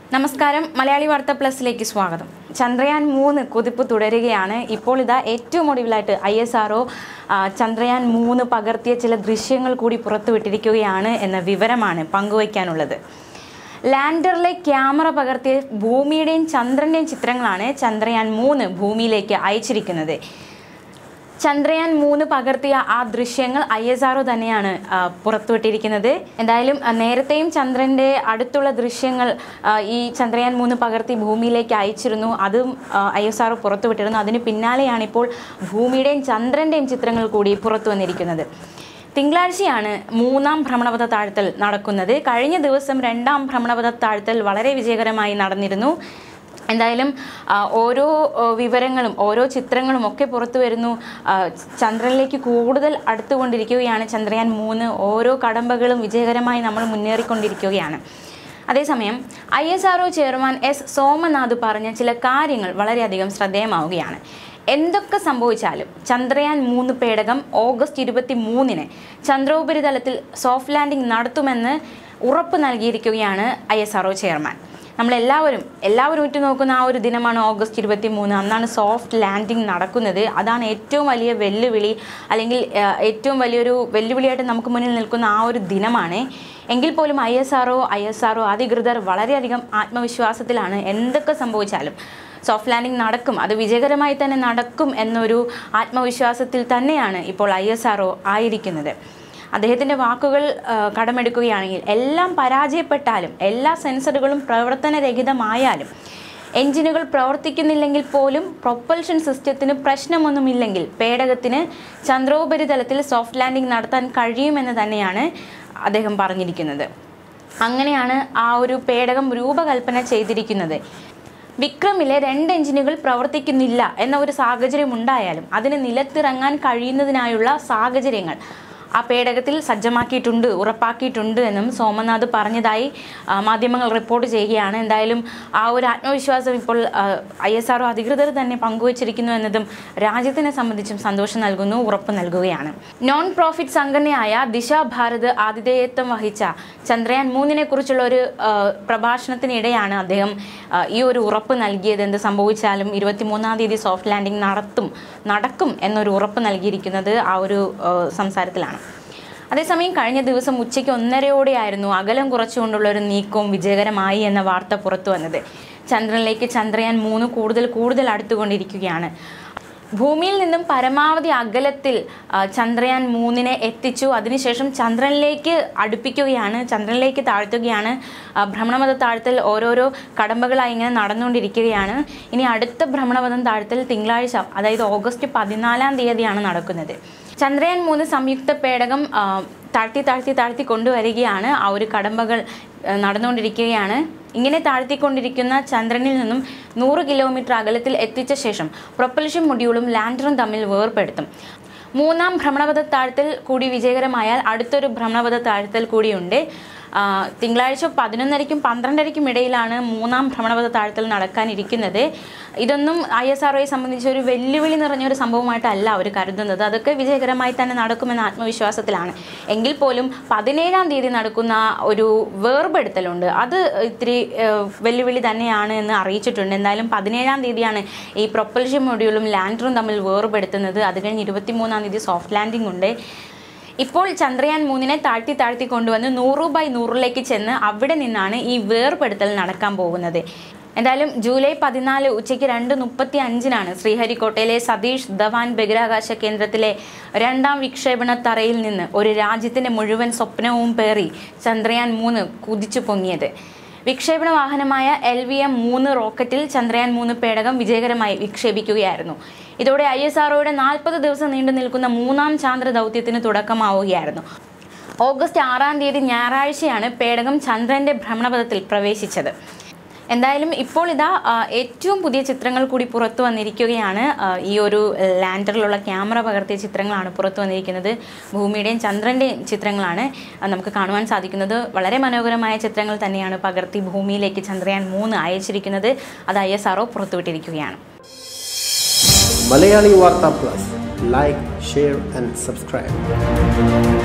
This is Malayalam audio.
നമസ്കാരം മലയാളി വാർത്ത പ്ലസിലേക്ക് സ്വാഗതം ചന്ദ്രയാൻ മൂന്ന് കുതിപ്പ് തുടരുകയാണ് ഇപ്പോൾ ഇതാ ഏറ്റവും ഒടുവിലായിട്ട് ഐ എസ് ആർ ചന്ദ്രയാൻ മൂന്ന് പകർത്തിയ ചില ദൃശ്യങ്ങൾ കൂടി പുറത്തുവിട്ടിരിക്കുകയാണ് എന്ന വിവരമാണ് പങ്കുവയ്ക്കാനുള്ളത് ലാൻഡറിലെ ക്യാമറ പകർത്തിയ ഭൂമിയുടെയും ചന്ദ്രൻ്റെയും ചിത്രങ്ങളാണ് ചന്ദ്രയാൻ മൂന്ന് ഭൂമിയിലേക്ക് അയച്ചിരിക്കുന്നത് ചന്ദ്രയാൻ മൂന്ന് പകർത്തിയ ആ ദൃശ്യങ്ങൾ ഐ എസ് ആർഒ തന്നെയാണ് ആ, പുറത്തുവിട്ടിരിക്കുന്നത് എന്തായാലും ആ, നേരത്തെയും ചന്ദ്രൻ്റെ അടുത്തുള്ള ദൃശ്യങ്ങൾ ആ, ഈ ചന്ദ്രയാൻ മൂന്ന് പകർത്തി ഭൂമിയിലേക്ക് അയച്ചിരുന്നു അതും ഐ എസ് ആർഒ പുറത്തുവിട്ടിരുന്നു അതിന് പിന്നാലെയാണ് ഇപ്പോൾ ഭൂമിയുടെയും ചന്ദ്രൻ്റെയും ചിത്രങ്ങൾ കൂടി പുറത്തു വന്നിരിക്കുന്നത് തിങ്കളാഴ്ചയാണ് മൂന്നാം ഭ്രമണപഥ താഴ്ത്തൽ നടക്കുന്നത് കഴിഞ്ഞ ദിവസം രണ്ടാം ഭ്രമണപഥ താഴ്ത്തൽ വളരെ വിജയകരമായി നടന്നിരുന്നു എന്തായാലും ആ, ഓരോ ആ, വിവരങ്ങളും ഓരോ ചിത്രങ്ങളും ഒക്കെ പുറത്തു വരുന്നു ആ, ചന്ദ്രനിലേക്ക് കൂടുതൽ അടുത്തുകൊണ്ടിരിക്കുകയാണ് ചന്ദ്രയാൻ മൂന്ന് ഓരോ കടമ്പകളും വിജയകരമായി നമ്മൾ മുന്നേറിക്കൊണ്ടിരിക്കുകയാണ് അതേസമയം I S R chairman S Somanath പറഞ്ഞ ചില കാര്യങ്ങൾ വളരെയധികം ശ്രദ്ധേയമാവുകയാണ് എന്തൊക്കെ സംഭവിച്ചാലും ചന്ദ്രയാൻ മൂന്ന് പേടകം ഓഗസ്റ്റ് ഇരുപത്തി മൂന്നിന് ചന്ദ്രോപരിതലത്തിൽ സോഫ്റ്റ് ലാൻഡിംഗ് നടത്തുമെന്ന് ഉറപ്പ് നൽകിയിരിക്കുകയാണ് ഐ എസ് ആർ ചെയർമാൻ നമ്മളെല്ലാവരും എല്ലാവരും ഉറ്റുനോക്കുന്ന ആ ഒരു ദിനമാണ് ഓഗസ്റ്റ് ഇരുപത്തി മൂന്ന് അന്നാണ് സോഫ്റ്റ് ലാൻഡിംഗ് നടക്കുന്നത് അതാണ് ഏറ്റവും വലിയ വെല്ലുവിളി അല്ലെങ്കിൽ ആ, ഏറ്റവും വലിയൊരു വെല്ലുവിളിയായിട്ട് നമുക്ക് മുന്നിൽ നിൽക്കുന്ന ആ ഒരു ദിനമാണ് എങ്കിൽ പോലും I S R I S R അധികൃതർ വളരെയധികം ആത്മവിശ്വാസത്തിലാണ് എന്തൊക്കെ സംഭവിച്ചാലും സോഫ്റ്റ് ലാൻഡിംഗ് നടക്കും അത് വിജയകരമായി തന്നെ നടക്കും എന്നൊരു ആത്മവിശ്വാസത്തിൽ തന്നെയാണ് ഇപ്പോൾ ഐ എസ് ആർ ആയിരിക്കുന്നത് അദ്ദേഹത്തിൻ്റെ വാക്കുകൾ ആ, കടമെടുക്കുകയാണെങ്കിൽ എല്ലാം പരാജയപ്പെട്ടാലും എല്ലാ സെൻസറുകളും പ്രവർത്തനരഹിതമായാലും എഞ്ചിനുകൾ പ്രവർത്തിക്കുന്നില്ലെങ്കിൽ പോലും പ്രൊപ്പൽഷൻ സിസ്റ്റത്തിന് പ്രശ്നമൊന്നുമില്ലെങ്കിൽ പേടകത്തിന് ചന്ദ്രോപരിതലത്തിൽ സോഫ്റ്റ് ലാൻഡിംഗ് നടത്താൻ കഴിയുമെന്ന് തന്നെയാണ് അദ്ദേഹം പറഞ്ഞിരിക്കുന്നത് അങ്ങനെയാണ് ആ ഒരു പേടകം രൂപകൽപ്പന ചെയ്തിരിക്കുന്നത് വിക്രമിലെ രണ്ട് എഞ്ചിനുകൾ പ്രവർത്തിക്കുന്നില്ല എന്ന ഒരു സാഹചര്യം ഉണ്ടായാലും അതിന് നിലത്തിറങ്ങാൻ കഴിയുന്നതിനായുള്ള സാഹചര്യങ്ങൾ ആ പേടകത്തിൽ സജ്ജമാക്കിയിട്ടുണ്ട് ഉറപ്പാക്കിയിട്ടുണ്ട് എന്നും സോമനാഥ് പറഞ്ഞതായി ആ, മാധ്യമങ്ങൾ റിപ്പോർട്ട് ചെയ്യുകയാണ് എന്തായാലും ആ ഒരു ആത്മവിശ്വാസം ഇപ്പോൾ ഐ എസ് ആർ അധികൃതർ തന്നെ പങ്കുവച്ചിരിക്കുന്നു എന്നതും രാജ്യത്തിനെ സംബന്ധിച്ചും സന്തോഷം നൽകുന്നു ഉറപ്പ് നൽകുകയാണ് നോൺ പ്രോഫിറ്റ് സംഘടനയായ ദിശ ഭാരത് ആതിഥേയത്വം വഹിച്ച ചന്ദ്രയാൻ മൂന്നിനെ കുറിച്ചുള്ള ഒരു ആ, പ്രഭാഷണത്തിനിടെയാണ് അദ്ദേഹം ആ, ഈ ഒരു ഉറപ്പ് നൽകിയത് എന്ത് സംഭവിച്ചാലും ഇരുപത്തിമൂന്നാം തീയതി സോഫ്റ്റ് ലാൻഡിംഗ് നടത്തും നടക്കും എന്നൊരു ഉറപ്പ് നൽകിയിരിക്കുന്നത് ആ ഒരു ആ, സംസാരത്തിലാണ് അതേസമയം കഴിഞ്ഞ ദിവസം ഉച്ചയ്ക്ക് ഒന്നരയോടെയായിരുന്നു അകലം കുറച്ചുകൊണ്ടുള്ള ഒരു നീക്കവും വിജയകരമായി എന്ന വാർത്ത പുറത്തു വന്നത് ചന്ദ്രനിലേക്ക് ചന്ദ്രയാൻ മൂന്ന് കൂടുതൽ കൂടുതൽ അടുത്തുകൊണ്ടിരിക്കുകയാണ് ഭൂമിയിൽ നിന്നും പരമാവധി അകലത്തിൽ ആ, ചന്ദ്രയാൻ മൂന്നിനെ എത്തിച്ചു അതിനുശേഷം ചന്ദ്രനിലേക്ക് അടുപ്പിക്കുകയാണ് ചന്ദ്രനിലേക്ക് താഴ്ത്തുകയാണ് ആ, ഭ്രമണപഥ താഴ്ത്തൽ ഓരോരോ കടമ്പകളായി ഇങ്ങനെ നടന്നുകൊണ്ടിരിക്കുകയാണ് ഇനി അടുത്ത ഭ്രമണപഥം താഴ്ത്തൽ തിങ്കളാഴ്ച അതായത് ഓഗസ്റ്റ് പതിനാലാം തീയതിയാണ് നടക്കുന്നത് ചന്ദ്രയാൻ മൂന്ന് സംയുക്ത പേടകം ആ, താഴ്ത്തി താഴ്ത്തി താഴ്ത്തി കൊണ്ടുവരികയാണ് ആ ഒരു കടമ്പകൾ ആ, നടന്നുകൊണ്ടിരിക്കുകയാണ് ഇങ്ങനെ താഴ്ത്തിക്കൊണ്ടിരിക്കുന്ന ചന്ദ്രനിൽ നിന്നും നൂറ് കിലോമീറ്റർ അകലത്തിൽ എത്തിച്ച ശേഷം പ്രൊപ്പൽഷൻ മൊഡ്യൂളും ലാൻഡറും തമ്മിൽ വേർപെടുത്തും മൂന്നാം ഭ്രമണപഥ താഴ്ത്തൽ കൂടി വിജയകരമായാൽ അടുത്തൊരു ഭ്രമണപഥ താഴ്ത്തൽ കൂടിയുണ്ട് ആ, തിങ്കളാഴ്ച പതിനൊന്നരയ്ക്കും പന്ത്രണ്ടരയ്ക്കും ഇടയിലാണ് മൂന്നാം ഭ്രമണപഥ താഴ്ത്തൽ നടക്കാനിരിക്കുന്നത് ഇതൊന്നും ഐ എസ് ആർ സംബന്ധിച്ച് ഒരു വെല്ലുവിളി നിറഞ്ഞൊരു സംഭവമായിട്ടല്ല അവർ കരുതുന്നത് അതൊക്കെ വിജയകരമായി തന്നെ നടക്കുമെന്ന ആത്മവിശ്വാസത്തിലാണ് എങ്കിൽ പോലും പതിനേഴാം തീയതി നടക്കുന്ന ഒരു വേർപെടുത്തലുണ്ട് അത് ഇത്തിരി ഏഹ്, വെല്ലുവിളി തന്നെയാണ് എന്ന് അറിയിച്ചിട്ടുണ്ട് എന്തായാലും പതിനേഴാം തീയതിയാണ് ഈ പ്രൊപ്പൽഷൻ മൊഡ്യൂളും ലാൻഡറും തമ്മിൽ വേർപെടുത്തുന്നത് അത് കഴിഞ്ഞ് ഇരുപത്തിമൂന്നാം തീയതി സോഫ്റ്റ് ലാൻഡിംഗ് ഉണ്ട് ഇപ്പോൾ ചന്ദ്രയാൻ മൂന്നിനെ താഴ്ത്തി താഴ്ത്തി കൊണ്ടുവന്ന് നൂറ് ബൈ നൂറിലേക്ക് ചെന്ന് അവിടെ നിന്നാണ് ഈ വേർപെടുത്തൽ നടക്കാൻ പോകുന്നത് എന്തായാലും ജൂലൈ പതിനാല് ഉച്ചയ്ക്ക് രണ്ട് മുപ്പത്തി അഞ്ചിനാണ് ശ്രീഹരിക്കോട്ടയിലെ സതീഷ് ധവാൻ ബഹിരാകാശ കേന്ദ്രത്തിലെ രണ്ടാം വിക്ഷേപണ തറയിൽ നിന്ന് ഒരു രാജ്യത്തിൻ്റെ മുഴുവൻ സ്വപ്നവും പേറി ചന്ദ്രയാൻ മൂന്ന് കുതിച്ചു പൊങ്ങിയത് വിക്ഷേപണ വാഹനമായ എൽ വി എം മൂന്ന് റോക്കറ്റിൽ ചന്ദ്രയാൻ മൂന്ന് പേടകം വിജയകരമായി വിക്ഷേപിക്കുകയായിരുന്നു ഇതോടെ ഐ എസ് ആർഒയുടെ നാൽപ്പത് ദിവസം നീണ്ടു നിൽക്കുന്ന മൂന്നാം ചാന്ദ്ര ദൗത്യത്തിന് തുടക്കമാവുകയായിരുന്നു ഓഗസ്റ്റ് ആറാം തീയതി ഞായറാഴ്ചയാണ് പേടകം ചന്ദ്രന്റെ ഭ്രമണപഥത്തിൽ പ്രവേശിച്ചത് എന്തായാലും ഇപ്പോൾ ഇതാ ആ, ഏറ്റവും പുതിയ ചിത്രങ്ങൾ കൂടി പുറത്തു വന്നിരിക്കുകയാണ് ആ, ഈ ഒരു ലാൻഡറിലുള്ള ക്യാമറ പകർത്തിയ ചിത്രങ്ങളാണ് പുറത്തു വന്നിരിക്കുന്നത് ഭൂമിയുടെയും ചന്ദ്രൻ്റെയും ചിത്രങ്ങളാണ് ആ, നമുക്ക് കാണുവാൻ സാധിക്കുന്നത് വളരെ മനോഹരമായ ചിത്രങ്ങൾ തന്നെയാണ് പകർത്തി ഭൂമിയിലേക്ക് ചന്ദ്രയാൻ മൂന്ന് അയച്ചിരിക്കുന്നത് അത് ഐ എസ് ആർ പുറത്തുവിട്ടിരിക്കുകയാണ് Malayali Warta Plus. Like, share, and subscribe.